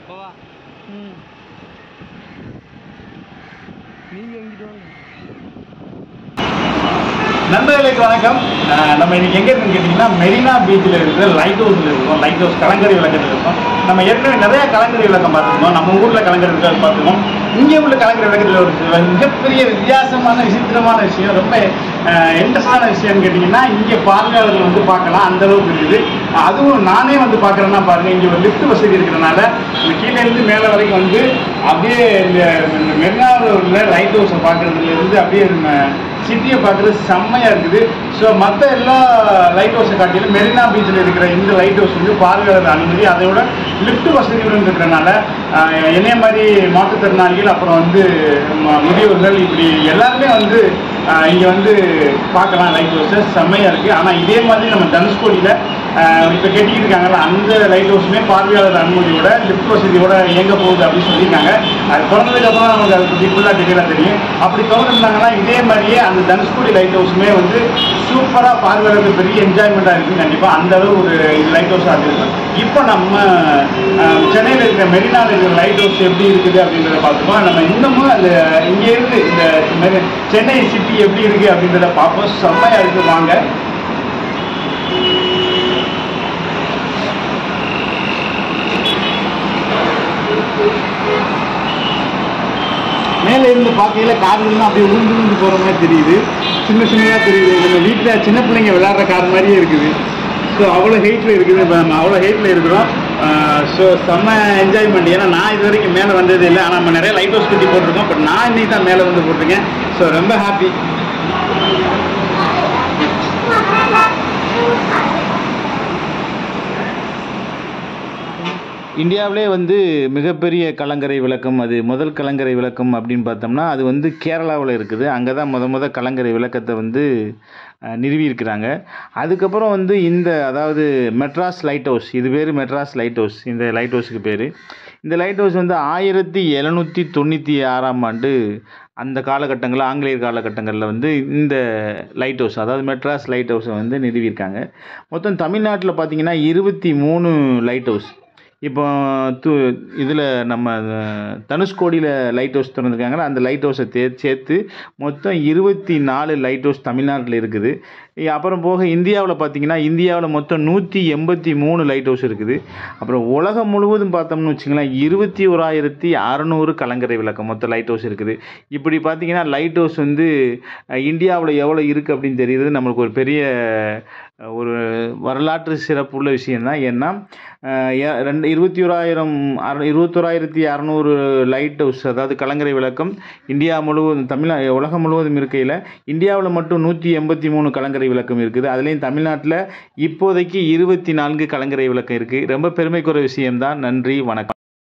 போவா ம் நீங்கள் எங்கிட்ட வாங்க நண்பர்களுக்கு வணக்கம் அஹ் நம்ம இன்னைக்கு எங்க இருக்குன்னு கேட்டிங்கன்னா மெரினா பீச்சில் இருக்கிற லைட் ஹவுஸில் இருக்கோம் லைட் ஹவுஸ் கலங்கரை விளக்கத்தில் இருக்கோம் நம்ம ஏற்கனவே நிறைய கலங்கரை விளக்கம் பார்த்துருக்கோம் நம்ம ஊரில் கலங்கரை விளக்கம் பார்த்துருக்கோம் இங்கே உள்ள கலங்கரை விளக்கத்தில் ஒரு சில மிகப்பெரிய வித்தியாசமான விசித்திரமான விஷயம் ரொம்ப இன்ட்ரெஸ்டான விஷயம்னு கேட்டிங்கன்னா இங்கே பார்வையாளர்கள் வந்து பார்க்கலாம் அந்த அளவுக்கு இருக்குது அதுவும் நானே வந்து பார்க்குறேன்னா பாருங்க இங்கே ஒரு லிஃப்ட் வசதி இருக்கிறனால இந்த கீழே இருந்து மேலே வரைக்கும் வந்து அப்படியே இந்த இந்த மெரினாவில் உள்ள லைட் ஹவுஸை பார்க்குறதுல இருந்து அப்படியே நம்ம சிட்டியை பார்க்குறது செம்மையாக இருக்குது ஸோ மற்ற எல்லா லைட் ஹவுஸை காட்டிலும் மெரினா பீச்சில் இருக்கிற இந்த லைட் ஹவுஸ் வந்து பார்வையாளர் அனுமதி அதோட லிஃப்ட் வசதியுடன் இருக்கிறனால ஆஹ், என்னைய மாதிரி மாற்றுத்திறனாளிகள் அப்புறம் வந்து ம- முதியோர்கள் இப்படி எல்லாருமே வந்து இங்கே வந்து பார்க்கலாம் லைட் ஹவுஸை செம்மையாக இருக்குது ஆனால் இதே மாதிரி நம்ம தனுஷ்கோடியில் இப்போ கட்டிக்கிட்டு இருக்காங்கல்ல அந்த லைட் ஹவுஸுமே பார்வையாளர் அனுமதியோட லிஃப்ட் வசதியோட இயங்க போகுது அப்படின்னு சொல்லியிருக்காங்க அது திறந்ததுக்கப்புறம் நமக்கு அதை பற்றி ஃபுல்லாக டீட்டெயிலாக தெரியும் அப்படி திறந்துருந்தாங்கன்னா இதே மாதிரியே அந்த தனுஷ்கோடி லைட் ஹவுஸுமே வந்து சூப்பராக பார்வையாளருக்கு பெரிய என்ஜாய்மெண்ட்டாக இருக்குது கண்டிப்பாக அந்த அளவு ஒரு லைட் ஹவுஸாக இருக்கும் இப்போ நம்ம அஹ், சென்னையில் இருக்கிற மெரினாவில் இருக்கிற லைட் ஹவுஸ் எப்படி இருக்குது அப்படின்றத பார்த்துப்போம் நம்ம இன்னமும் அந்த இங்கே இருந்து இந்த மெரி- சென்னை சிட்டி எப்படி இருக்குது அப்படின்றத பார்ப்போம் செம்மையாக இருக்குது வாங்க மேலே இருந்து பார்க்கையில கார்கள்லாம் அப்படியே உழுந்து உழுந்து போகிற மாதிரி தெரியுது சின்ன சின்னதாக தெரியுது நம்ம வீட்டில் சின்ன பிள்ளைங்க விளையாடுற கார் மாதிரியே இருக்குது ஸோ அவ்வளோ ஹெயிட்டில் இருக்குது இப்போ நம்ம அவ்வளோ ஹெயிட்டில் இருக்கிறோம் ஸோ செம்ம என்ஜாய்மெண்ட் ஏன்னா நான் இது வரைக்கும் மேலே வந்தது இல்லை ஆனால் நம்ம நிறைய லைட் ஹவுஸ் கட்டி போட்டிருக்கோம் பட் நான் இன்னைக்கு தான் மேலே வந்து போட்டிருக்கேன் ஸோ ரொம்ப ஹாப்பி இந்தியாவிலே வந்து மிகப்பெரிய கலங்கரை விளக்கம் அது முதல் கலங்கரை விளக்கம் அப்படின்னு பார்த்தோம்னா அது வந்து கேரளாவில் இருக்குது அங்கே தான் முத முத கலங்கரை விளக்கத்தை வந்து அஹ், நிறுவியிருக்கிறாங்க அதுக்கப்புறம் வந்து இந்த அதாவது மெட்ராஸ் லைட் ஹவுஸ் இது பேர் மெட்ராஸ் லைட் ஹவுஸ் இந்த லைட் ஹவுஸுக்கு பேர் இந்த லைட் ஹவுஸ் வந்து ஆயிரத்தி எழுநூற்றி தொண்ணூற்றி ஆறாம் ஆண்டு அந்த காலகட்டங்களில் ஆங்கிலேயர் காலகட்டங்களில் வந்து இந்த லைட் ஹவுஸ் அதாவது மெட்ராஸ் லைட் ஹவுஸை வந்து நிறுவியிருக்காங்க மொத்தம் தமிழ்நாட்டில் பார்த்தீங்கன்னா இருபத்தி மூணு லைட் ஹவுஸ் இப்போ து இதில் நம்ம அஹ், தனுஷ்கோடியில் லைட் ஹவுஸ் திறந்துருக்காங்களா அந்த லைட் ஹவுஸை தே சேர்த்து மொத்தம் இருபத்தி நாலு லைட் ஹவுஸ் தமிழ்நாட்டில் இருக்குது இ- அப்புறம் போக இந்தியாவில் பார்த்தீங்கன்னா இந்தியாவில் மொத்தம் நூற்றி எண்பத்தி மூணு லைட் ஹவுஸ் இருக்குது அப்புறம் உலகம் முழுவதும் பார்த்தோம்னு வச்சுங்களேன் இருபத்தி ஓராயிரத்தி அறநூறு கலங்கரை விளக்கம் மொத்த லைட் ஹவுஸ் இருக்குது இப்படி பார்த்தீங்கன்னா லைட் ஹவுஸ் வந்து இந்தியாவில் எவ்வளோ இருக்குது அப்படின்னு தெரியுது நம்மளுக்கு ஒரு பெரிய அஹ், ஒரு வரலாற்று சிறப்புள்ள விஷயம்தான் ஏன்னா அஹ், ஏ- ரெண்டு இருபத்தி ஓராயிரம் அற இருபத்தோராயிரத்தி அறநூறு லைட் ஹவுஸ் அதாவது கலங்கரை விளக்கம் இந்தியா முழுவதும் தமிழ்நா உலகம் முழுவதும் இருக்கையில் இந்தியாவில் மட்டும் நூற்றி எண்பத்தி மூணு கலங்கரை விளக்கம் இருக்குது அதுலேயும் தமிழ்நாட்டில் இப்போதைக்கு இருபத்தி நான்கு கலங்கரை விளக்கம் இருக்குது ரொம்ப பெருமைக்குரிய விஷயம்தான் நன்றி வணக்கம்